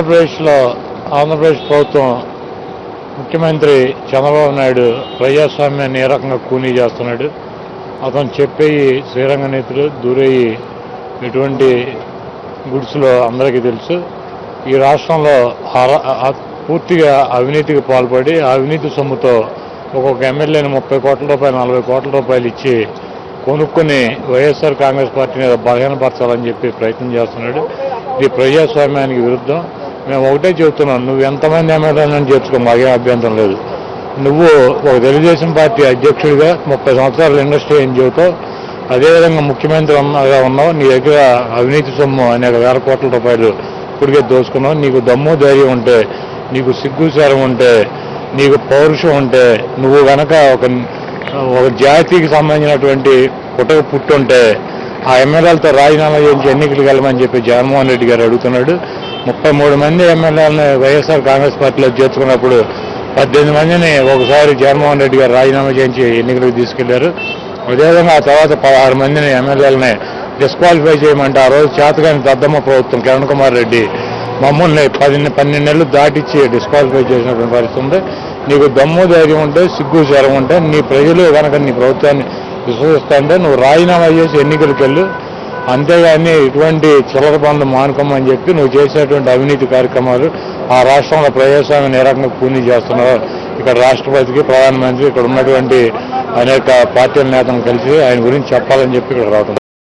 ఆంధ్రప్రదేశ్లో ఆంధ్రప్రదేశ్ ప్రభుత్వం ముఖ్యమంత్రి చంద్రబాబు నాయుడు ప్రజాస్వామ్యాన్ని ఏ రకంగా కూనీ చేస్తున్నాడు అతను చెప్పేయి శ్రీరంగ నీతులు దూరేయి ఎటువంటి గుడ్స్లో అందరికీ తెలుసు ఈ రాష్ట్రంలో ఆ- ఆ- పూర్తిగా అవినీతికి పాల్పడి ఆ అవినీతి సొమ్ముతో ఒక్కొక్క ఎమ్మెల్యేని ముప్పై కోట్ల రూపాయలు నలభై కోట్ల రూపాయలు ఇచ్చి కొనుక్కొని వైఎస్ఆర్ కాంగ్రెస్ పార్టీ మీద బలహీనపరచాలని చెప్పి ప్రయత్నం చేస్తున్నాడు ఇది ప్రజాస్వామ్యానికి విరుద్ధం మేము ఒకటే చెబుతున్నాం నువ్వు ఎంతమంది ఎమ్మెల్యేలను చేర్చుకో మాకేం అభ్యంతరం లేదు నువ్వు ఒక తెలుగుదేశం పార్టీ అధ్యక్షుడిగా ముప్పై సంవత్సరాల ఇండస్ట్రీ అని చెబుతావు అదేవిధంగా ముఖ్యమంత్రి ఉన్నగా ఉన్నావు నీ దగ్గర అవినీతి సొమ్ము అనేక వేల కోట్ల రూపాయలు ఇప్పటికే దోచుకున్నావు నీకు దమ్ము ధైర్యం ఉంటే నీకు సిగ్గుచారం ఉంటే నీకు పౌరుషం ఉంటే నువ్వు గనక ఒక ఒక జాతికి సంబంధించినటువంటి పుట్టక పుట్టుంటే ఆ ఎమ్మెల్యేలతో రాజీనామా చేయించి ఎన్నికలకు వెళ్ళమని చెప్పి జగన్మోహన్ రెడ్డి గారు అడుగుతున్నాడు ముప్పై మూడు మంది ఎమ్మెల్యేలను వైఎస్ఆర్ కాంగ్రెస్ పార్టీలో చేర్చుకున్నప్పుడు పద్దెనిమిది మందిని ఒకసారి జగన్మోహన్ రెడ్డి గారు రాజీనామా చేయించి ఎన్నికలకు తీసుకెళ్లారు అదేవిధంగా ఆ తర్వాత పదహారు మందిని ఎమ్మెల్యేలని డిస్క్వాలిఫై చేయమంటే ఆ రోజు చేతగాని దద్దమ్మ ప్రభుత్వం కిరణ్ కుమార్ రెడ్డి మమ్మల్ని పది పన్నెండు నెలలు దాటిచ్చి డిస్క్వాలిఫై చేసినటువంటి పరిస్థితి ఉంది నీకు దమ్ము ధైర్యం ఉంటే సిగ్గు జ్వరం ఉంటే నీ ప్రజలు కనుక నీ ప్రభుత్వాన్ని విశ్వసిస్తుంటే నువ్వు రాజీనామా చేసి ఎన్నికలకు వెళ్ళు అంతేగాని ఇటువంటి చిల్లర పనులు మానుకోమని చెప్పి నువ్వు చేసేటువంటి అవినీతి కార్యక్రమాలు ఆ రాష్ట్రంలో ప్రజాస్వామ్యం ఏ రకంగా పూర్తి చేస్తున్నారో ఇక్కడ రాష్ట్రపతికి ప్రధానమంత్రి ఇక్కడ ఉన్నటువంటి అనేక పార్టీల నేతలను కలిసి ఆయన గురించి చెప్పాలని చెప్పి ఇక్కడ రావడం